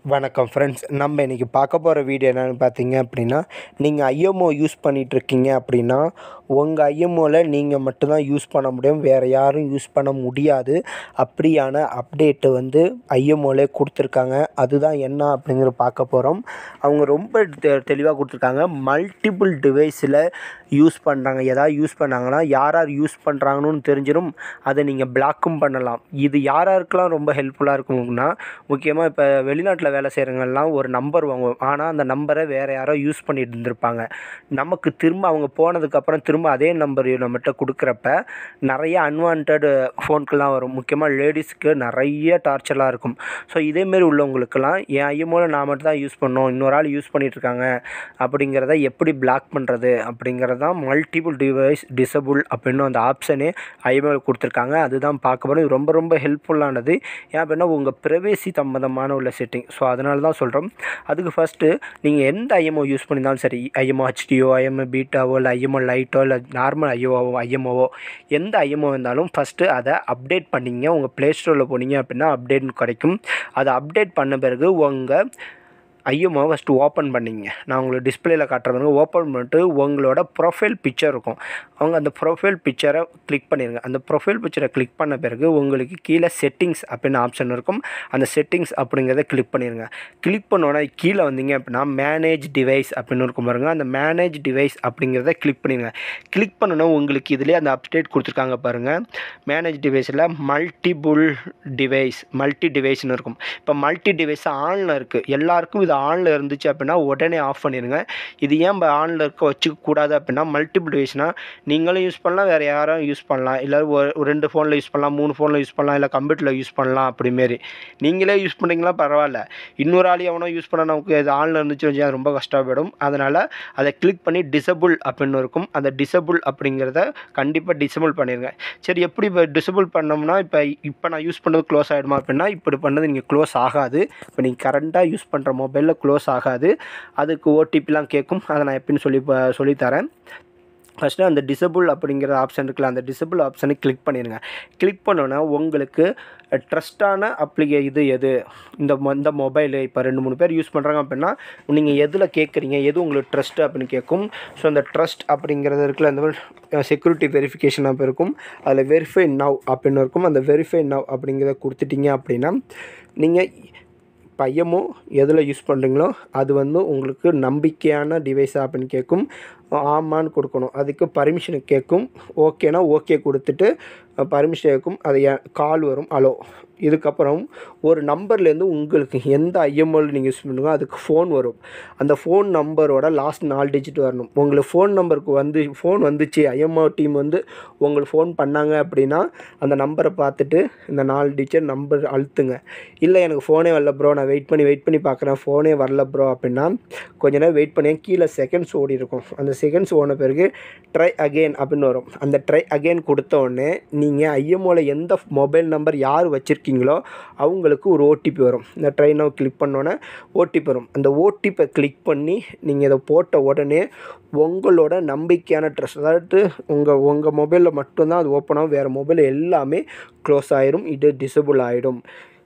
வணக்கம் ஃப்ரெண்ட்ஸ் நம்ம இன்றைக்கி பார்க்க போகிற வீடியோ என்னென்னு பார்த்தீங்க அப்படின்னா நீங்கள் ஐஎம்ஓ யூஸ் பண்ணிகிட்ருக்கீங்க அப்படின்னா உங்கள் ஐஎம்ஓவில் நீங்கள் மட்டும்தான் யூஸ் பண்ண முடியும் வேறு யாரும் யூஸ் பண்ண முடியாது அப்படியான அப்டேட்டு வந்து ஐஎம்ஓலே கொடுத்துருக்காங்க அதுதான் என்ன அப்படிங்கிறத பார்க்க போகிறோம் அவங்க ரொம்ப தெ தெளிவாக கொடுத்துருக்காங்க மல்டிபிள் டிவைஸில் யூஸ் பண்ணுறாங்க எதாவது யூஸ் பண்ணாங்கன்னா யார் யார் யூஸ் பண்ணுறாங்கன்னு தெரிஞ்சிடும் அதை நீங்கள் பிளாக்கும் பண்ணலாம் இது யார் யாருக்கெல்லாம் ரொம்ப ஹெல்ப்ஃபுல்லாக இருக்கும்னா முக்கியமாக இப்போ வெளிநாட்டில் வேலை செய்கிறவங்கலாம் ஒரு நம்பர் வாங்குவோம் ஆனால் அந்த நம்பரை வேறு யாரோ யூஸ் பண்ணிட்டு இருந்திருப்பாங்க நமக்கு திரும்ப அவங்க போனதுக்கப்புறம் திரும்ப அதே நம்பர் நம்மகிட்ட கொடுக்குறப்ப நிறைய அன்வான்ட் ஃபோன்கெலாம் வரும் முக்கியமாக லேடிஸ்க்கு நிறைய டார்ச்சர்லாம் இருக்கும் ஸோ இதேமாரி உள்ளவங்களுக்கெல்லாம் என் ஐஎம்ஓவில் நான் மட்டும் தான் யூஸ் பண்ணோம் இன்னொரு ஆள் யூஸ் பண்ணிகிட்ருக்காங்க அப்படிங்கிறத எப்படி பிளாக் பண்ணுறது அப்படிங்கிறது தான் மல்டிபிள் டிவைஸ் டிசபிள் அப்படின்னு அந்த ஆப்ஷனே ஐஎம்ஓவில் கொடுத்துருக்காங்க அதுதான் பார்க்க போகிறோம் இது ரொம்ப ரொம்ப ஹெல்ப்ஃபுல்லானது ஏன் அப்படின்னா உங்கள் ப்ரைவேசி சம்மந்தமான உள்ள செட்டிங் ஸோ அதனால தான் சொல்கிறோம் அதுக்கு ஃபஸ்ட்டு நீங்கள் எந்த ஐஎம்ஓ யூஸ் பண்ணியிருந்தாலும் சரி ஐஎம்ஓ ஹெச்டிஓ ஐஎம்ஓ பீட்டாவோ இல்லை ஐஎம்ஓ லைட்டோ இல்லை நார்மல் ஐஓவோ ஐஎம்ஓவோ எந்த ஐஎம்ஓ இருந்தாலும் ஃபஸ்ட்டு அதை அப்டேட் பண்ணிங்க உங்கள் ப்ளே ஸ்டோரில் போனீங்க அப்படின்னா அப்டேட் கிடைக்கும் அதை அப்டேட் பண்ண பிறகு உங்கள் ஐஎம்ஓ ஃபஸ்ட்டு ஓப்பன் பண்ணிங்க நான் உங்களுக்கு டிஸ்பிளேயில் காட்டுறவங்க ஓப்பன் பண்ணிட்டு உங்களோட ப்ரொஃபைல் பிக்சர் இருக்கும் அவங்க அந்த ப்ரொஃபைல் பிக்சரை கிளிக் பண்ணிடுங்க அந்த ப்ரொஃபைல் பிக்சரை கிளிக் பண்ண பிறகு உங்களுக்கு கீழே செட்டிங்ஸ் அப்படின்னு ஆப்ஷன் இருக்கும் அந்த செட்டிங்ஸ் அப்படிங்கிறத கிளிக் பண்ணிடுங்க கிளிக் பண்ணோன்னா கீழே வந்தீங்க அப்படின்னா மேனேஜ் டிவைஸ் அப்படின்னு இருக்கும் பாருங்க அந்த மேனேஜ் டிவைஸ் அப்படிங்கிறத கிளிக் பண்ணிடுங்க கிளிக் பண்ணோன்னா உங்களுக்கு இதிலே அந்த அப்டேட் கொடுத்துருக்காங்க பாருங்கள் மேனேஜ் டிவைஸில் மல்டிபுள் டிவைஸ் மல்டி டிவைஸ்னு இருக்கும் இப்போ மல்டி டிவைஸ் ஆனில் இருக்குது எல்லாருக்கும் இது ஆனில் இருந்துச்சு அப்படின்னா உடனே ஆஃப் பண்ணிடுங்க இது ஏன் ஆனில் இருக்க வச்சுக்க கூடாது அப்படின்னா மல்டிபிள் டிவைஸ்னால் நீங்களும் யூஸ் பண்ணலாம் வேறு யாரும் யூஸ் பண்ணலாம் இல்லை ஒரு ஒரு ரெண்டு ஃபோனில் யூஸ் பண்ணலாம் மூணு ஃபோனில் யூஸ் பண்ணலாம் இல்லை கம்ப்யூட்டரில் யூஸ் பண்ணலாம் அப்படிமாரி நீங்களே யூஸ் பண்ணுறீங்களா பரவாயில்ல இன்னொரு ஆள் எவனோ யூஸ் பண்ண நமக்கு இது ஆனில் இருந்துச்சு வச்சு அது ரொம்ப கஷ்டப்படும் அதனால் அதை கிளிக் பண்ணி டிசபிள் அப்படின்னு இருக்கும் அந்த டிசபிள் அப்படிங்கிறத கண்டிப்பாக டிசபிள் பண்ணிடுங்க சரி எப்படி இப்போ டிசபிள் பண்ணோம்னா இப்போ இப்போ நான் யூஸ் பண்ணுறது க்ளோஸ் ஆகிடுமா அப்படின்னா இப்படி பண்ணது நீங்கள் க்ளோஸ் ஆகாது இப்போ நீங்கள் கரண்ட்டாக யூஸ் பண்ணுற மொபைலில் க்ளோஸ் ஆகாது அதுக்கு ஓடிபிலாம் கேட்கும் அதை நான் எப்படின்னு சொல்லி ப- சொல்லித்தரேன் ஃபஸ்ட்டு அந்த டிசபிள் அப்படிங்கிற ஆப்ஷன் இருக்குல்ல அந்த டிசபிள் ஆப்ஷனை கிளிக் பண்ணிடுங்க கிளிக் பண்ணோன்னா உங்களுக்கு ட்ரஸ்டான அப்ளிகே இது எது இந்த மொ- இந்த மொபைலு இப்போ ரெண்டு மூணு பேர் யூஸ் பண்ணுறாங்க அப்படின்னா நீங்கள் எதில் கேட்குறீங்க எது உங்களுக்கு ட்ரஸ்ட் அப்படின்னு கேட்கும் ஸோ அந்த ட்ரஸ்ட் அப்படிங்கிறது இருக்குல்ல அந்த செக்யூரிட்டி வெரிஃபிகேஷன் ஆப் இருக்கும் அதில் வெரிஃபை நவ் அப்படின்னு இருக்கும் அந்த வெரிஃபை நவ் அப்படிங்கிறத கொடுத்துட்டீங்க அப்படின்னா நீங்கள் இப்போ ஐஎம்ஓ எதில் யூஸ் பண்ணுறீங்களோ அது வந்து உங்களுக்கு நம்பிக்கையான டிவைஸா அப்படின்னு கேட்கும் ஆமான்னு கொடுக்கணும் அதுக்கு பர்மிஷன் கேட்கும் ஓகேனா ஓகே கொடுத்துட்டு பர்மிஷன் கேட்கும் அது கால் வரும் அலோ இதுக்கப்புறம் ஒரு நம்பர்லேருந்து உங்களுக்கு எந்த ஐஎம்ஓவில் நீங்கள் யூஸ் பண்ணுங்க அதுக்கு ஃபோன் வரும் அந்த ஃபோன் நம்பரோட லாஸ்ட் நாலு டிஜிட் வரணும் உங்களுக்கு ஃபோன் நம்பருக்கு வந்து ஃபோன் வந்துச்சு ஐஎம்ஓ டீம் வந்து உங்களுக்கு ஃபோன் பண்ணாங்க அப்படின்னா அந்த நம்பரை பார்த்துட்டு இந்த நாலு டிஜிட் நம்பர் அழுத்துங்க இல்லை எனக்கு ஃபோனே வரல ப்ரோ நான் வெயிட் பண்ணி வெயிட் பண்ணி பார்க்குறேன் ஃபோனே வரல ப்ரோ அப்படின்னா கொஞ்ச நேரம் வெயிட் பண்ணி கீழே செகண்ட்ஸ் ஓடி இருக்கும் அந்த செகண்ட்ஸ் ஓடின பிறகு ட்ரை அகெயின் அப்படின்னு வரும் அந்த ட்ரை அகெயின் கொடுத்த உடனே நீங்கள் ஐஎம்ஓவில் எந்த மொபைல் நம்பர் யார் வச்சுருக்கீங்களோ அவங்களுக்கு ஒரு ஓடிபி வரும் இந்த ட்ரை நவ் கிளிக் பண்ணோன்னே ஓடிபி வரும் அந்த ஓடிபை கிளிக் பண்ணி நீங்கள் இதை போட்ட உடனே உங்களோட நம்பிக்கையான ட்ரெஸ் அதாவது உங்கள் உங்கள் மொபைலில் மட்டும்தான் அது ஓப்பன் ஆகும் வேறு மொபைல் எல்லாமே க்ளோஸ் ஆயிரும் இது டிசபிள் ஆகிடும்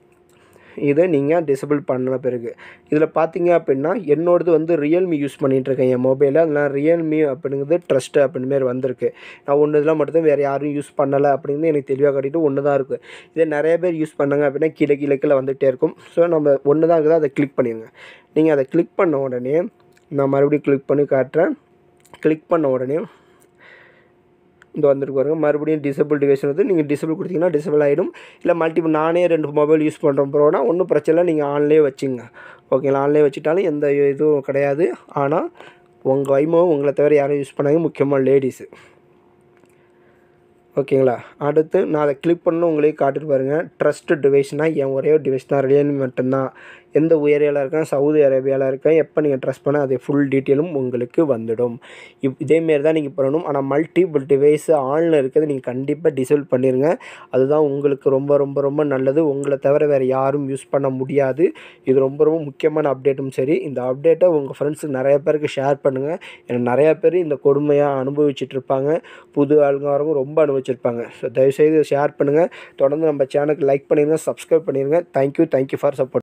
இதை நீங்கள் டிசபிள் பண்ண பிறகு இதில் பார்த்தீங்க அப்படின்னா என்னோடது வந்து ரியல்மி யூஸ் பண்ணிகிட்டு இருக்கேன் என் மொபைலில் அதனால் ரியல்மி அப்படிங்கிறது ட்ரஸ்ட்டு அப்படின்னு மாரி வந்திருக்கு நான் ஒன்று இதெல்லாம் மட்டும் வேறு யாரும் யூஸ் பண்ணலை அப்படிங்கிறது எனக்கு தெளிவாக காட்டிட்டு ஒன்று தான் இருக்குது இதே நிறைய பேர் யூஸ் பண்ணாங்க அப்படின்னா கீழே கீழே கீழே வந்துகிட்டே இருக்கும் ஸோ நம்ம ஒன்று தான் இருக்குது அதை கிளிக் பண்ணிடுங்க நீங்கள் அதை கிளிக் பண்ண உடனே நான் மறுபடியும் கிளிக் பண்ணி காட்டுறேன் கிளிக் பண்ண உடனே இந்த வந்துருக்கு பாருங்க மறுபடியும் டிசபிள் டிவைஸ் வந்து நீங்கள் டிசபிள் கொடுத்தீங்கன்னா டிசபிள் ஆகிடும் இல்லை மல்டிபிள் நானே ரெண்டு மொபைல் யூஸ் பண்ணுறோம் ப்ரோனா ஒன்றும் பிரச்சனை இல்லை நீங்கள் ஆன்லேயே வச்சுங்க ஓகேங்களா ஆன்லேயே வச்சுட்டாலும் எந்த இதுவும் கிடையாது ஆனால் உங்கள் வைமோ உங்களை தவிர யாரும் யூஸ் பண்ணாங்க முக்கியமாக லேடிஸு ஓகேங்களா அடுத்து நான் அதை கிளிக் பண்ண உங்களே காட்டிட்டு பாருங்கள் ட்ரஸ்ட் டிவைஸ்னால் என் ஒரே ஒரு டிவைஸ் தான் ரியல்மி மட்டும்தான் எந்த ஏரியாவில் இருக்கேன் சவுதி அரேபியாவில் இருக்கேன் எப்போ நீங்கள் ட்ரஸ்ட் பண்ண அது ஃபுல் டீட்டெயிலும் உங்களுக்கு வந்துடும் இப் இதேமாரி தான் நீங்கள் பண்ணணும் ஆனால் மல்டிபிள் டிவைஸ் ஆனில் இருக்கிறது நீங்கள் கண்டிப்பாக டிசேபிள் பண்ணிடுங்க அதுதான் உங்களுக்கு ரொம்ப ரொம்ப ரொம்ப நல்லது உங்களை தவிர வேறு யாரும் யூஸ் பண்ண முடியாது இது ரொம்ப ரொம்ப முக்கியமான அப்டேட்டும் சரி இந்த அப்டேட்டை உங்கள் ஃப்ரெண்ட்ஸுக்கு நிறைய பேருக்கு ஷேர் பண்ணுங்கள் ஏன்னா நிறையா பேர் இந்த கொடுமையாக அனுபவிச்சுட்டு இருப்பாங்க புது ஆளுங்க வரவங்க ரொம்ப அனுபவிச்சிருப்பாங்க ஸோ தயவுசெய்து ஷேர் பண்ணுங்கள் தொடர்ந்து நம்ம சேனலுக்கு லைக் பண்ணிடுங்க சப்ஸ்கிரைப் பண்ணிடுங்க தேங்க்யூ தேங்க்யூ ஃபார் சப்போர்ட்